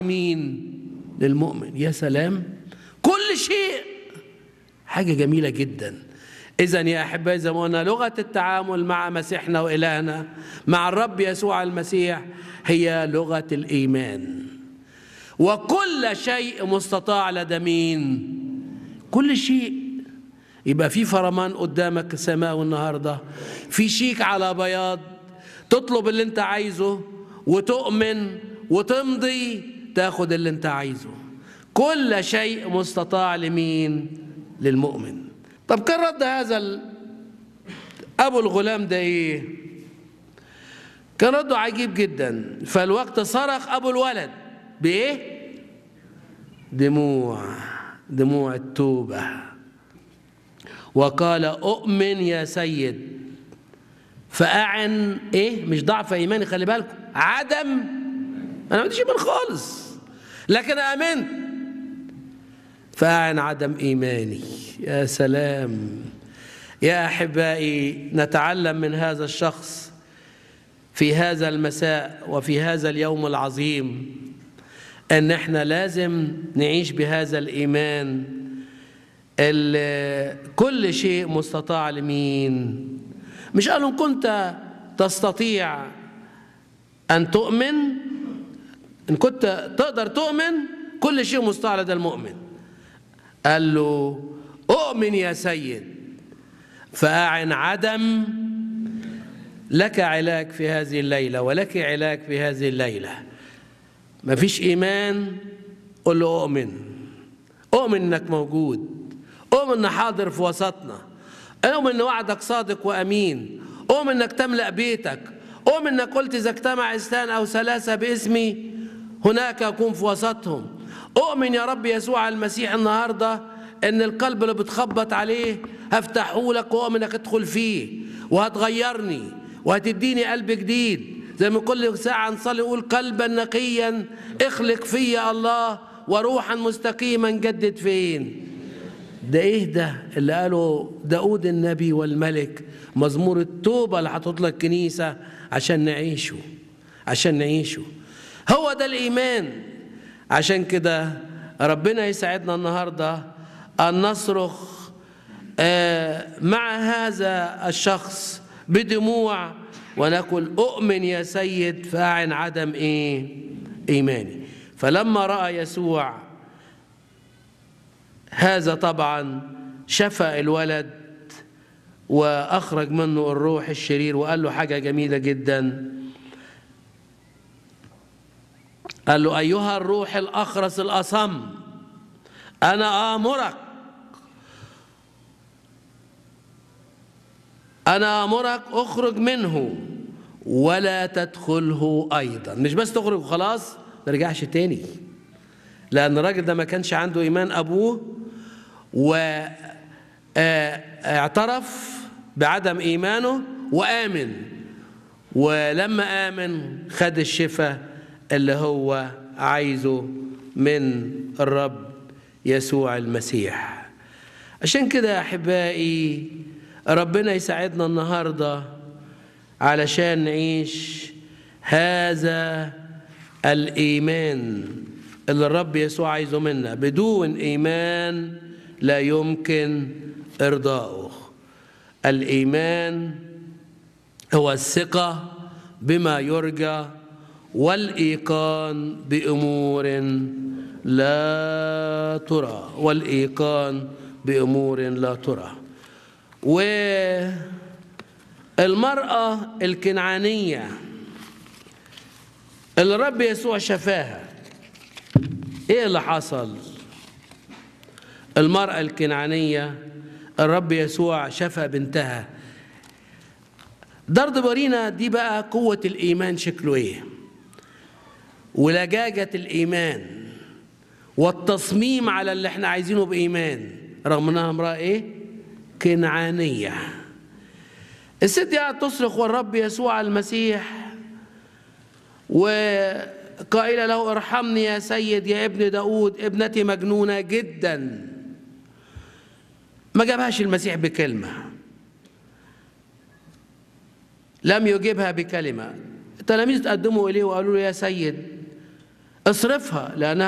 مين للمؤمن يا سلام كل شيء حاجة جميلة جدا إذا يا أحبائي زي ما قلنا لغة التعامل مع مسيحنا وإلهنا مع الرب يسوع المسيح هي لغة الإيمان وكل شيء مستطاع لدى مين كل شيء يبقى في فرمان قدامك السماء النهارده في شيك على بياض تطلب اللي انت عايزه وتؤمن وتمضي تاخد اللي انت عايزه كل شيء مستطاع لمين للمؤمن طب كان رد هذا ال... ابو الغلام ده ايه كان رده عجيب جدا فالوقت صرخ ابو الولد بايه دموع دموع التوبه وقال اؤمن يا سيد فاعن ايه مش ضعف ايماني خلي بالكم عدم انا ما عنديش ايمان خالص لكن امنت فاعن عدم ايماني يا سلام يا احبائي نتعلم من هذا الشخص في هذا المساء وفي هذا اليوم العظيم ان احنا لازم نعيش بهذا الايمان اللي كل شيء مستطاع لمين مش قالوا كنت تستطيع ان تؤمن ان كنت تقدر تؤمن كل شيء مستطاع لدى المؤمن قال له اؤمن يا سيد فاعن عدم لك علاج في هذه الليله ولك علاج في هذه الليله مفيش ايمان قل له اؤمن اؤمن انك موجود اؤمن ان حاضر في وسطنا اؤمن ان وعدك صادق وامين اؤمن انك تملا بيتك اؤمن انك قلت اذا اجتمع اثنان او ثلاثه باسمي هناك اكون في وسطهم اؤمن يا رب يسوع المسيح النهارده ان القلب اللي بتخبط عليه هفتحه لك واؤمن انك ادخل فيه وهتغيرني وهتديني قلب جديد زي ما كل ساعه نصلي نقول قلبا نقيا اخلق فيا الله وروحا مستقيما جدد فين ده ايه ده اللي قاله داود النبي والملك مزمور التوبه اللي هتطلق الكنيسه عشان نعيشه عشان نعيشه هو ده الايمان عشان كده ربنا يساعدنا النهارده ان نصرخ مع هذا الشخص بدموع ونقول اؤمن يا سيد فاعن عدم ايه ايماني فلما راى يسوع هذا طبعا شفى الولد واخرج منه الروح الشرير وقال له حاجه جميله جدا قال له ايها الروح الاخرس الاصم انا امرك انا امرك اخرج منه ولا تدخله ايضا مش بس تخرج وخلاص ما رجعش تاني لان الراجل ده ما كانش عنده ايمان ابوه واعترف بعدم ايمانه وامن ولما امن خد الشفاء اللي هو عايزه من الرب يسوع المسيح عشان كده يا احبائي ربنا يساعدنا النهارده علشان نعيش هذا الايمان اللي الرب يسوع عايزه منا بدون ايمان لا يمكن ارضائه الايمان هو الثقه بما يرجى والايقان بامور لا ترى والايقان بامور لا ترى والمراه الكنعانيه اللي الرب يسوع شفاها ايه اللي حصل المرأة الكنعانية الرب يسوع شفى بنتها درد برينا دي بقى قوة الإيمان شكله إيه ولجاجة الإيمان والتصميم على اللي احنا عايزينه بإيمان رغم انها امرأة إيه كنعانية الست دي قاعدة تصرخ والرب يسوع المسيح وقائلة له ارحمني يا سيد يا ابن داود ابنتي مجنونة جدا ما جابهاش المسيح بكلمة لم يجبها بكلمة التلاميذ تقدموا إليه وقالوا له يا سيد اصرفها لأنها